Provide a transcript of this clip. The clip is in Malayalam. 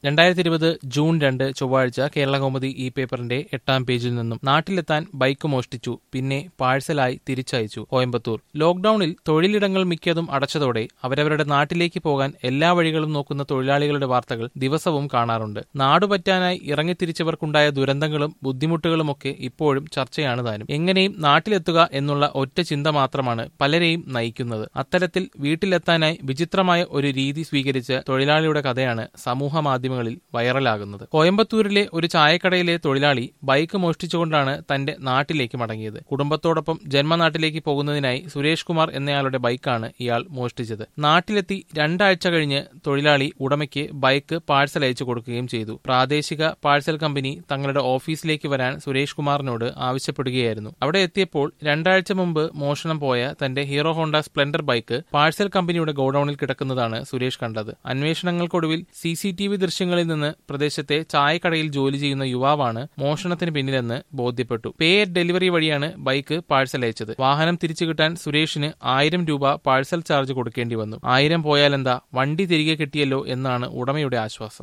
രണ്ടായിരത്തി ഇരുപത് ജൂൺ രണ്ട് ചൊവ്വാഴ്ച കേരളകൗമുദി ഈ പേപ്പറിന്റെ എട്ടാം പേജിൽ നിന്നും നാട്ടിലെത്താൻ ബൈക്ക് മോഷ്ടിച്ചു പിന്നെ പാഴ്സലായി തിരിച്ചയച്ചു കോയമ്പത്തൂർ ലോക്ഡൌണിൽ തൊഴിലിടങ്ങൾ മിക്കതും അടച്ചതോടെ അവരവരുടെ നാട്ടിലേക്ക് പോകാൻ എല്ലാ വഴികളും നോക്കുന്ന തൊഴിലാളികളുടെ വാർത്തകൾ ദിവസവും കാണാറുണ്ട് നാടുപറ്റാനായി ഇറങ്ങിത്തിരിച്ചവർക്കുണ്ടായ ദുരന്തങ്ങളും ബുദ്ധിമുട്ടുകളുമൊക്കെ ഇപ്പോഴും ചർച്ചയാണ് താനും എങ്ങനെയും നാട്ടിലെത്തുക എന്നുള്ള ഒറ്റ ചിന്ത മാത്രമാണ് പലരെയും നയിക്കുന്നത് അത്തരത്തിൽ വീട്ടിലെത്താനായി വിചിത്രമായ ഒരു രീതി സ്വീകരിച്ച തൊഴിലാളിയുടെ കഥയാണ് സമൂഹ മാധ്യമങ്ങളിൽ വൈറലാകുന്നത് കോയമ്പത്തൂരിലെ ഒരു ചായക്കടയിലെ തൊഴിലാളി ബൈക്ക് മോഷ്ടിച്ചുകൊണ്ടാണ് തന്റെ നാട്ടിലേക്ക് മടങ്ങിയത് കുടുംബത്തോടൊപ്പം ജന്മനാട്ടിലേക്ക് പോകുന്നതിനായി സുരേഷ് കുമാർ എന്നയാളുടെ ബൈക്കാണ് ഇയാൾ മോഷ്ടിച്ചത് നാട്ടിലെത്തി രണ്ടാഴ്ച കഴിഞ്ഞ് തൊഴിലാളി ഉടമയ്ക്ക് ബൈക്ക് പാഴ്സൽ അയച്ചു കൊടുക്കുകയും ചെയ്തു പ്രാദേശിക പാഴ്സൽ കമ്പനി തങ്ങളുടെ ഓഫീസിലേക്ക് വരാൻ സുരേഷ് കുമാറിനോട് ആവശ്യപ്പെടുകയായിരുന്നു അവിടെ എത്തിയപ്പോൾ രണ്ടാഴ്ച മുമ്പ് മോഷണം പോയ തന്റെ Hero Honda Splendor bike parcel കമ്പനിയുടെ ഗോഡൌണിൽ കിടക്കുന്നതാണ് സുരേഷ് കണ്ടത് അന്വേഷണങ്ങൾക്കൊടുവിൽ സി സി ടി വി ദൃശ്യങ്ങളിൽ നിന്ന് പ്രദേശത്തെ ചായക്കടയിൽ ജോലി ചെയ്യുന്ന യുവാവാണ് മോഷണത്തിന് പിന്നിലെന്ന് ബോധ്യപ്പെട്ടു പേ അറ്റ് ഡെലിവറി വഴിയാണ് ബൈക്ക് പാഴ്സൽ അയച്ചത് വാഹനം തിരിച്ചു കിട്ടാൻ സുരേഷിന് ആയിരം രൂപ പാഴ്സൽ ചാർജ് കൊടുക്കേണ്ടി വന്നു ആയിരം പോയാലെന്താ വണ്ടി തിരികെ കിട്ടിയല്ലോ എന്നാണ് ഉടമയുടെ ആശ്വാസം